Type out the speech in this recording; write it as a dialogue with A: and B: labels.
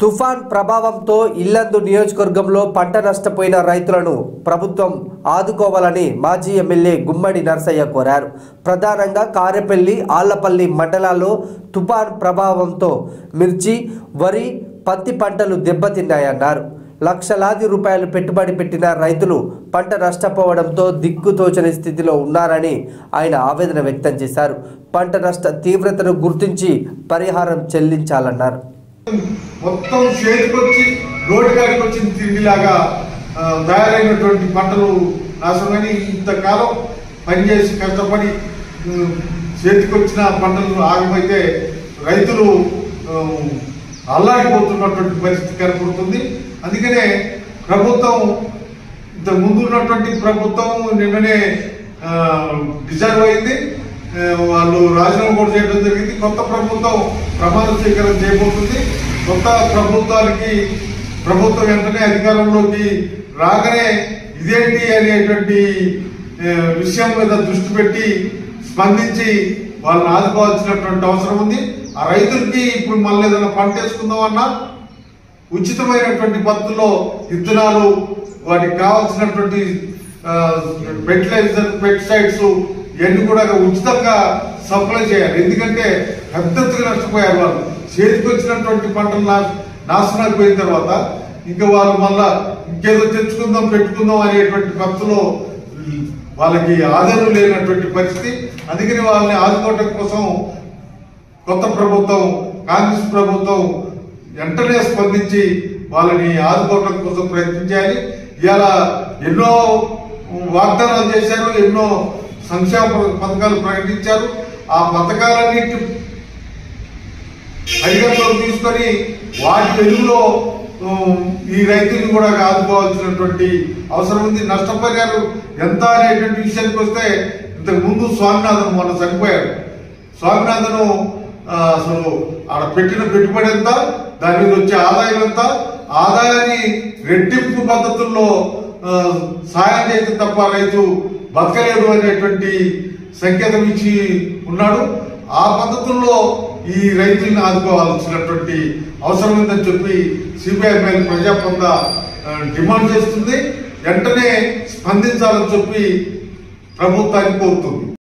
A: తుఫాన్ ప్రభావంతో ఇల్లందు నియోజకవర్గంలో పంట నష్టపోయిన రైతులను ప్రభుత్వం ఆదుకోవాలని మాజీ ఎమ్మెల్యే గుమ్మడి నరసయ్య కోరారు ప్రధానంగా కారెపల్లి ఆళ్లపల్లి మండలాల్లో తుఫాన్ ప్రభావంతో మిర్చి వరి పత్తి పంటలు దెబ్బతిన్నాయన్నారు లక్షలాది రూపాయలు పెట్టుబడి పెట్టిన రైతులు పంట నష్టపోవడంతో దిక్కుతోచని స్థితిలో ఉన్నారని ఆయన ఆవేదన వ్యక్తం చేశారు పంట నష్ట తీవ్రతను గుర్తించి పరిహారం చెల్లించాలన్నారు
B: మొత్తం చేతికొచ్చి రోడ్డుగాడికి వచ్చిన తిండిలాగా ఆ, తయారైనటువంటి పంటలు నాశనమని ఇంతకాలం పనిచేసి కష్టపడి ఉమ్, చేతికొచ్చిన పంటలు ఆగిపోతే రైతులు ఆ, అల్లాడిపోతున్నటువంటి పరిస్థితి కనపడుతుంది అందుకనే ప్రభుత్వం ఇంత ముందు ఉన్నటువంటి ప్రభుత్వం నిన్ననే ఆ, డిజర్వ్ అయింది ఆ, వాళ్ళు రాజీనామా కూడా చేయడం జరిగింది కొత్త ప్రభుత్వం ప్రమాణ స్వీకారం చేయబోతుంది కొత్త ప్రభుత్వానికి ప్రభుత్వం వెంటనే అధికారంలోకి రాగానే ఇదేంటి అనేటువంటి ఆ, విషయం మీద దృష్టి పెట్టి స్పందించి వాళ్ళని ఆదుకోవాల్సినటువంటి అవసరం ఉంది ఆ రైతులకి ఇప్పుడు మళ్ళీ ఏదైనా పంట వేసుకుందామన్నా ఉచితమైనటువంటి పద్ధతిలో విత్తనాలు వాటికి కావాల్సినటువంటి ఫెర్టిలైజర్ పెస్టిసైడ్స్ ఇవన్నీ కూడా ఉచితంగా సప్లై చేయాలి ఎందుకంటే పెద్ద ఎత్తుగా నష్టపోయారు వాళ్ళు చేతికి వచ్చినటువంటి పంటలు నా- నాశనం అయిపోయిన తర్వాత ఇంకా వాళ్ళు మళ్ళా ఇంకేదో తెచ్చుకుందాం పెట్టుకుందాం అనేటువంటి పద్ధతిలో వాళ్ళకి ఆధారం లేనటువంటి పరిస్థితి అందుకని వాళ్ళని ఆదుకోవటం కోసం కొత్త ప్రభుత్వం కాంగ్రెస్ ప్రభుత్వం వెంటనే స్పందించి వాళ్ళని ఆదుకోవడం కోసం ప్రయత్నించాలి ఇవాళ ఎన్నో వాగ్దానాలు చేశారు ఎన్నో సంక్షేమ పథకాలు ప్రకటించారు ఆ పథకాలన్నిటి పరిగణలోకి తీసుకొని వాటి వెలుగులో ఉమ్, ఈ రైతులను కూడా ఆదుకోవాల్సినటువంటి అవసరం ఉంది నష్టపరిహారం ఎంత అనేటువంటి విషయానికి వస్తే ఇంతకు ముందు స్వామినాథన్ మొన్న చనిపోయాడు స్వామినాథన్ ఆ, అసలు ఆడ పెట్టిన పెట్టుబడి ఎంత దాని మీద వచ్చే ఆదాయం ఎంత ఆదాయాన్ని రెట్టింపు పద్ధతుల్లో ఆ, సాయం చేస్తే తప్ప రైతు బతకలేడు అనేటువంటి సంకేతం ఇచ్చి ఉన్నాడు ఆ పద్ధతుల్లో ఈ రైతుల్ని ఆదుకోవాల్సినటువంటి అవసరం ఉందని చెప్పి సిబిఐ మీద ప్రజాపంద ఆ, డిమాండ్ చేస్తుంది వెంటనే స్పందించాలని చెప్పి ప్రభుత్వానికి కోరుతుంది